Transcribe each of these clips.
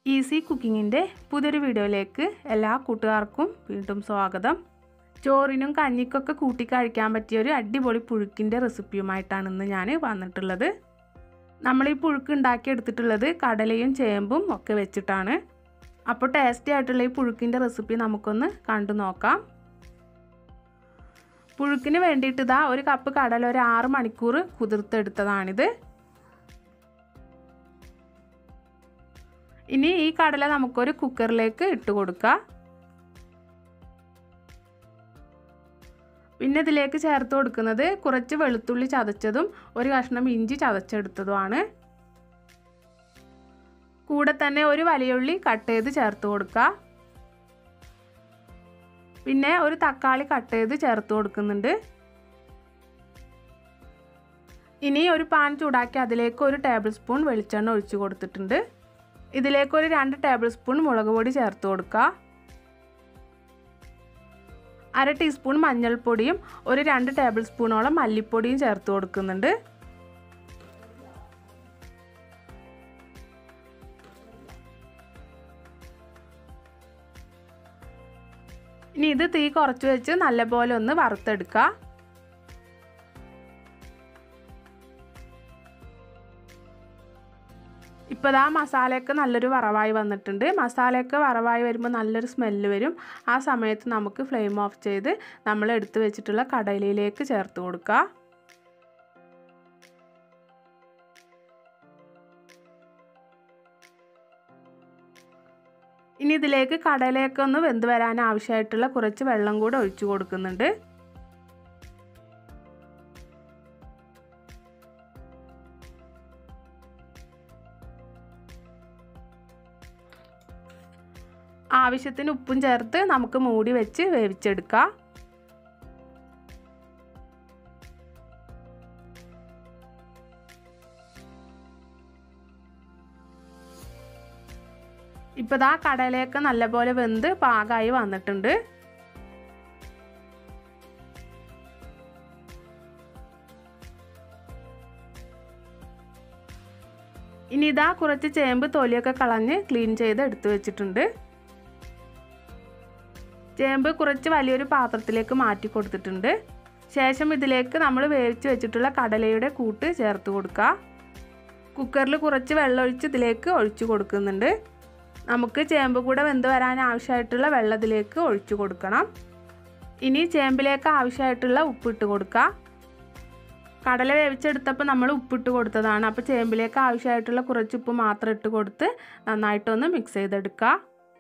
easy കുക്കിങ്ങിൻ്റെ പുതിയൊരു വീഡിയോയിലേക്ക് എല്ലാ കൂട്ടുകാർക്കും വീണ്ടും സ്വാഗതം ചോറിനും കഞ്ഞിക്കൊക്കെ കൂട്ടി കഴിക്കാൻ പറ്റിയ ഒരു അടിപൊളി പുഴുക്കിൻ്റെ റെസിപ്പിയുമായിട്ടാണ് ഇന്ന് ഞാൻ വന്നിട്ടുള്ളത് നമ്മൾ ഈ പുഴുക്ക് ഉണ്ടാക്കി എടുത്തിട്ടുള്ളത് കടലയും ചേമ്പും ഒക്കെ വെച്ചിട്ടാണ് അപ്പോൾ ടേസ്റ്റി ആയിട്ടുള്ള ഈ പുഴുക്കിൻ്റെ റെസിപ്പി നമുക്കൊന്ന് കണ്ടു നോക്കാം പുഴുക്കിന് വേണ്ടിയിട്ട് ഇതാ ഒരു കപ്പ് കടല ഒരു ആറ് മണിക്കൂർ കുതിർത്തെടുത്തതാണിത് ഇനി ഈ കടല നമുക്കൊരു കുക്കറിലേക്ക് ഇട്ട് കൊടുക്കാം പിന്നെ ഇതിലേക്ക് ചേർത്ത് കൊടുക്കുന്നത് കുറച്ച് വെളുത്തുള്ളി ചതച്ചതും ഒരു കഷ്ണം ഇഞ്ചി ചതച്ചെടുത്തതുമാണ് കൂടെ തന്നെ ഒരു വലിയുള്ളി കട്ട് ചെയ്ത് ചേർത്ത് കൊടുക്കുക പിന്നെ ഒരു തക്കാളി കട്ട് ചെയ്ത് ചേർത്ത് കൊടുക്കുന്നുണ്ട് ഇനി ഒരു പാൻ ചൂടാക്കി അതിലേക്ക് ഒരു ടേബിൾ സ്പൂൺ വെളിച്ചെണ്ണ ഒഴിച്ചു കൊടുത്തിട്ടുണ്ട് ഇതിലേക്ക് ഒരു രണ്ട് ടേബിൾ സ്പൂൺ മുളക് പൊടി ചേർത്ത് കൊടുക്കുക അര ടീസ്പൂൺ മഞ്ഞൾപ്പൊടിയും ഒരു രണ്ട് ടേബിൾ സ്പൂണോളം മല്ലിപ്പൊടിയും ചേർത്ത് കൊടുക്കുന്നുണ്ട് ഇനി ഇത് തീ കുറച്ച് വെച്ച് നല്ലപോലെ ഒന്ന് വറുത്തെടുക്കുക ഇപ്പോൾ ആ മസാലയൊക്കെ നല്ലൊരു വറവായി വന്നിട്ടുണ്ട് മസാലയൊക്കെ വറവായി വരുമ്പോൾ നല്ലൊരു സ്മെല്ല് വരും ആ സമയത്ത് നമുക്ക് ഫ്ലെയിം ഓഫ് ചെയ്ത് നമ്മൾ എടുത്തു വെച്ചിട്ടുള്ള കടലയിലേക്ക് ചേർത്ത് കൊടുക്കുക ഇനി ഇതിലേക്ക് കടലയൊക്കെ ഒന്ന് വെന്ത് വരാൻ ആവശ്യമായിട്ടുള്ള കുറച്ച് വെള്ളം കൂടെ ഒഴിച്ചു കൊടുക്കുന്നുണ്ട് ആവശ്യത്തിന് ഉപ്പും ചേർത്ത് നമുക്ക് മൂടി വെച്ച് വേവിച്ചെടുക്കാം ഇപ്പോൾ ദാ കടലയൊക്കെ നല്ലപോലെ വെന്ത് പാകമായി വന്നിട്ടുണ്ട് ഇനി ഇതാ കുറച്ച് ചേമ്പ് തൊലിയൊക്കെ കളഞ്ഞ് ക്ലീൻ ചെയ്ത് എടുത്തു വെച്ചിട്ടുണ്ട് ചേമ്പ് കുറച്ച് വലിയൊരു പാത്രത്തിലേക്ക് മാറ്റി കൊടുത്തിട്ടുണ്ട് ശേഷം ഇതിലേക്ക് നമ്മൾ വേവിച്ച് വെച്ചിട്ടുള്ള കടലയുടെ കൂട്ട് ചേർത്ത് കൊടുക്കുക കുക്കറിൽ കുറച്ച് വെള്ളം ഒഴിച്ച് ഇതിലേക്ക് ഒഴിച്ചു കൊടുക്കുന്നുണ്ട് നമുക്ക് ചേമ്പ് കൂടെ വെന്ത് വരാൻ ആവശ്യമായിട്ടുള്ള വെള്ളം ഇതിലേക്ക് ഒഴിച്ചു കൊടുക്കണം ഇനി ചേമ്പിലേക്ക് ആവശ്യമായിട്ടുള്ള ഉപ്പിട്ട് കൊടുക്കുക കടല വേവിച്ചെടുത്തപ്പോൾ നമ്മൾ ഉപ്പിട്ട് കൊടുത്തതാണ് അപ്പോൾ ചേമ്പിലേക്ക് ആവശ്യമായിട്ടുള്ള കുറച്ച് ഉപ്പ് മാത്രം ഇട്ട് കൊടുത്ത് നന്നായിട്ടൊന്ന് മിക്സ് ചെയ്തെടുക്കുക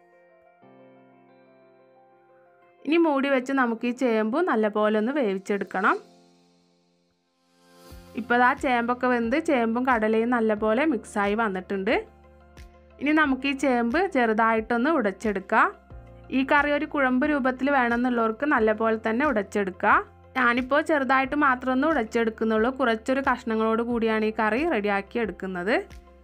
ഇനി മൂടി വെച്ച് നമുക്ക് ഈ ചേമ്പ് നല്ലപോലെ ഒന്ന് വേവിച്ചെടുക്കണം ഇപ്പോൾ ആ ചേമ്പൊക്കെ വെന്ത് ചേമ്പും കടലയും നല്ലപോലെ മിക്സായി വന്നിട്ടുണ്ട് ഇനി നമുക്ക് ഈ ചേമ്പ് ചെറുതായിട്ടൊന്ന് ഉടച്ചെടുക്കാം ഈ കറി ഒരു കുഴമ്പ് രൂപത്തിൽ വേണമെന്നുള്ളവർക്ക് നല്ലപോലെ തന്നെ ഉടച്ചെടുക്കുക ഞാനിപ്പോൾ ചെറുതായിട്ട് മാത്രം ഒന്ന് ഉടച്ചെടുക്കുന്നുള്ളൂ കുറച്ചൊരു കഷ്ണങ്ങളോട് കൂടിയാണ് ഈ കറി റെഡിയാക്കി എടുക്കുന്നത്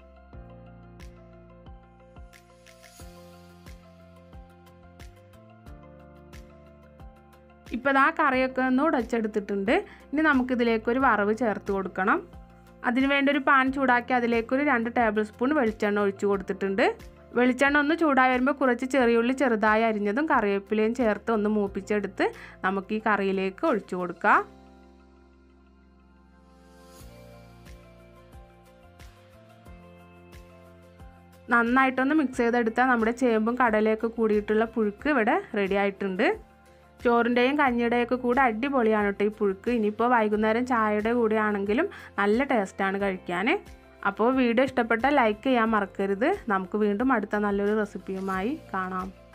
ഇപ്പോൾ ആ കറിയൊക്കെ ഒന്ന് ഉടച്ചെടുത്തിട്ടുണ്ട് ഇനി നമുക്കിതിലേക്ക് ഒരു വറവ് ചേർത്ത് കൊടുക്കണം അതിന് വേണ്ടി ഒരു പാൻ ചൂടാക്കി അതിലേക്ക് ഒരു രണ്ട് ടേബിൾ സ്പൂൺ വെളിച്ചെണ്ണ ഒഴിച്ചു കൊടുത്തിട്ടുണ്ട് വെളിച്ചെണ്ണ ഒന്ന് ചൂടായി വരുമ്പോൾ കുറച്ച് ചെറിയുള്ളി ചെറുതായി അരിഞ്ഞതും കറിവേപ്പിലയും ചേർത്ത് ഒന്ന് മൂപ്പിച്ചെടുത്ത് നമുക്ക് ഈ കറിയിലേക്ക് ഒഴിച്ചു കൊടുക്കാം നന്നായിട്ടൊന്ന് മിക്സ് ചെയ്തെടുത്താൽ നമ്മുടെ ചേമ്പും കടലയൊക്കെ കൂടിയിട്ടുള്ള പുഴുക്ക് ഇവിടെ റെഡി ആയിട്ടുണ്ട് ചോറിൻ്റെയും കഞ്ഞിയുടെയൊക്കെ കൂടെ അടിപൊളിയാണ് കേട്ടോ ഈ പുഴുക്ക് ഇനിയിപ്പോൾ വൈകുന്നേരം ചായയുടെ കൂടെ ആണെങ്കിലും നല്ല ടേസ്റ്റാണ് കഴിക്കാൻ അപ്പോൾ വീഡിയോ ഇഷ്ടപ്പെട്ടാൽ ലൈക്ക് ചെയ്യാൻ മറക്കരുത് നമുക്ക് വീണ്ടും അടുത്ത നല്ലൊരു റെസിപ്പിയുമായി കാണാം